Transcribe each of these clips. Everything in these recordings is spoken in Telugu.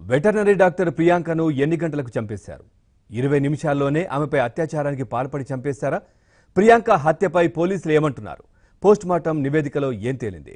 వెటర్నరీ డాక్టర్ ప్రియాంకను ఎన్ని గంటలకు చంపేశారు ఇరవై నిమిషాల్లోనే ఆమెపై అత్యాచారానికి పాల్పడి చంపేశారా ప్రియాంక హత్యపై పోలీసులు ఏమంటున్నారు పోస్టుమార్టం నివేదికలో ఏం తేలింది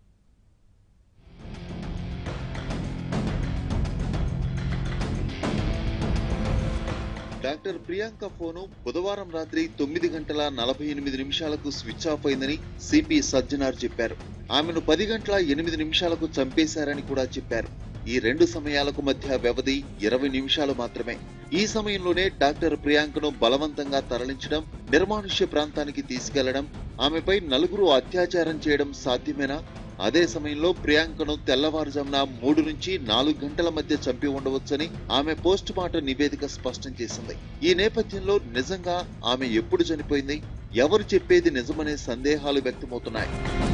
డాక్టర్ ప్రియాంక ఫోను బుధవారం రాత్రి తొమ్మిది గంటల నలభై ఎనిమిది నిమిషాలకు స్విచ్ ఆఫ్ అయిందని సిపి సజ్జనార్ చెప్పారు ఆమెను పది గంటల ఎనిమిది నిమిషాలకు చంపేశారని కూడా చెప్పారు ఈ రెండు సమయాలకు మధ్య వ్యవధి ఇరవై నిమిషాలు మాత్రమే ఈ సమయంలోనే డాక్టర్ ప్రియాంకను బలవంతంగా తరలించడం నిర్మానుష్య ప్రాంతానికి తీసుకెళ్లడం ఆమెపై నలుగురు అత్యాచారం చేయడం సాధ్యమేనా అదే సమయంలో ప్రియాంకను తెల్లవారుజామున మూడు నుంచి నాలుగు గంటల మధ్య చంపి ఉండవచ్చని ఆమె పోస్ట్ మార్టం నివేదిక స్పష్టం చేసింది ఈ నేపథ్యంలో నిజంగా ఆమె ఎప్పుడు చనిపోయింది ఎవరు చెప్పేది నిజమనే సందేహాలు వ్యక్తమవుతున్నాయి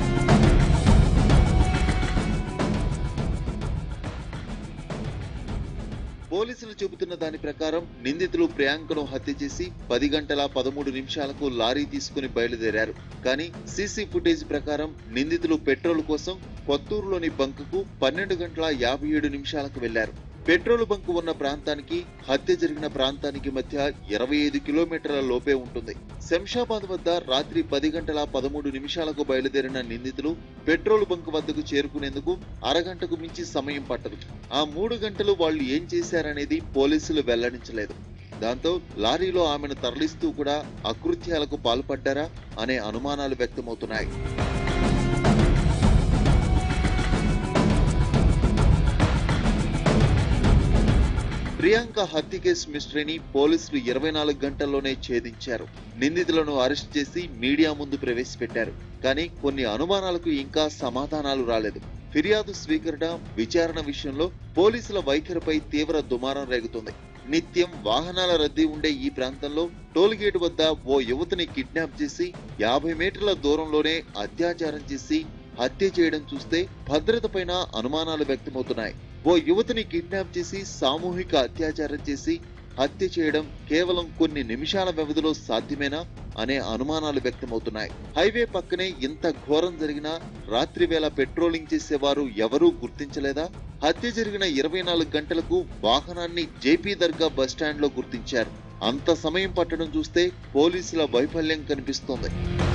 పోలీసులు చెబుతున్న దాని ప్రకారం నిందితులు ప్రియాంకను హత్య చేసి పది గంటల పదమూడు నిమిషాలకు లారీ తీసుకుని బయలుదేరారు కానీ సీసీ ఫుటేజ్ ప్రకారం నిందితులు పెట్రోల్ కోసం కొత్తూరులోని బంకుకు పన్నెండు గంటల యాభై ఏడు నిమిషాలకు వెళ్లారు పెట్రోల్ బంకు ఉన్న ప్రాంతానికి హత్య జరిగిన ప్రాంతానికి మధ్య ఇరవై ఐదు కిలోమీటర్ల లోపే ఉంటుంది శంషాబాద్ వద్ద రాత్రి పది గంటల పదమూడు నిమిషాలకు బయలుదేరిన నిందితులు పెట్రోల్ బంక్ వద్దకు చేరుకునేందుకు అరగంటకు మించి సమయం పట్టదు ఆ మూడు గంటలు వాళ్ళు ఏం చేశారనేది పోలీసులు వెల్లడించలేదు దాంతో లారీలో ఆమెను తరలిస్తూ కూడా అకృత్యాలకు పాల్పడ్డారా అనే అనుమానాలు వ్యక్తమవుతున్నాయి ప్రియాంక హత్య కేసు మిస్టరీని పోలీసులు ఇరవై నాలుగు గంటల్లోనే ఛేదించారు నిందితులను అరెస్ట్ చేసి మీడియా ముందు ప్రవేశపెట్టారు కానీ కొన్ని అనుమానాలకు ఇంకా సమాధానాలు రాలేదు ఫిర్యాదు స్వీకరణ విచారణ విషయంలో పోలీసుల వైఖరిపై తీవ్ర దుమారం రేగుతుంది నిత్యం వాహనాల రద్దీ ఉండే ఈ ప్రాంతంలో టోల్ గేట్ వద్ద ఓ యువతిని కిడ్నాప్ చేసి యాభై మీటర్ల దూరంలోనే అత్యాచారం చేసి హత్య చేయడం చూస్తే భద్రత పైన అనుమానాలు వ్యక్తమవుతున్నాయి ఓ యువతిని కిడ్నాప్ చేసి సామూహిక అత్యాచారం చేసి హత్య చేయడం కేవలం కొన్ని నిమిషాల వ్యవధిలో సాధ్యమేనా అనే అనుమానాలు వ్యక్తమవుతున్నాయి హైవే పక్కనే ఇంత ఘోరం జరిగినా రాత్రి వేళ పెట్రోలింగ్ చేసేవారు ఎవరూ గుర్తించలేదా హత్య జరిగిన ఇరవై నాలుగు గంటలకు వాహనాన్ని జేపీ దర్గా బస్టాండ్ లో గుర్తించారు అంత సమయం పట్టడం చూస్తే పోలీసుల వైఫల్యం కనిపిస్తోంది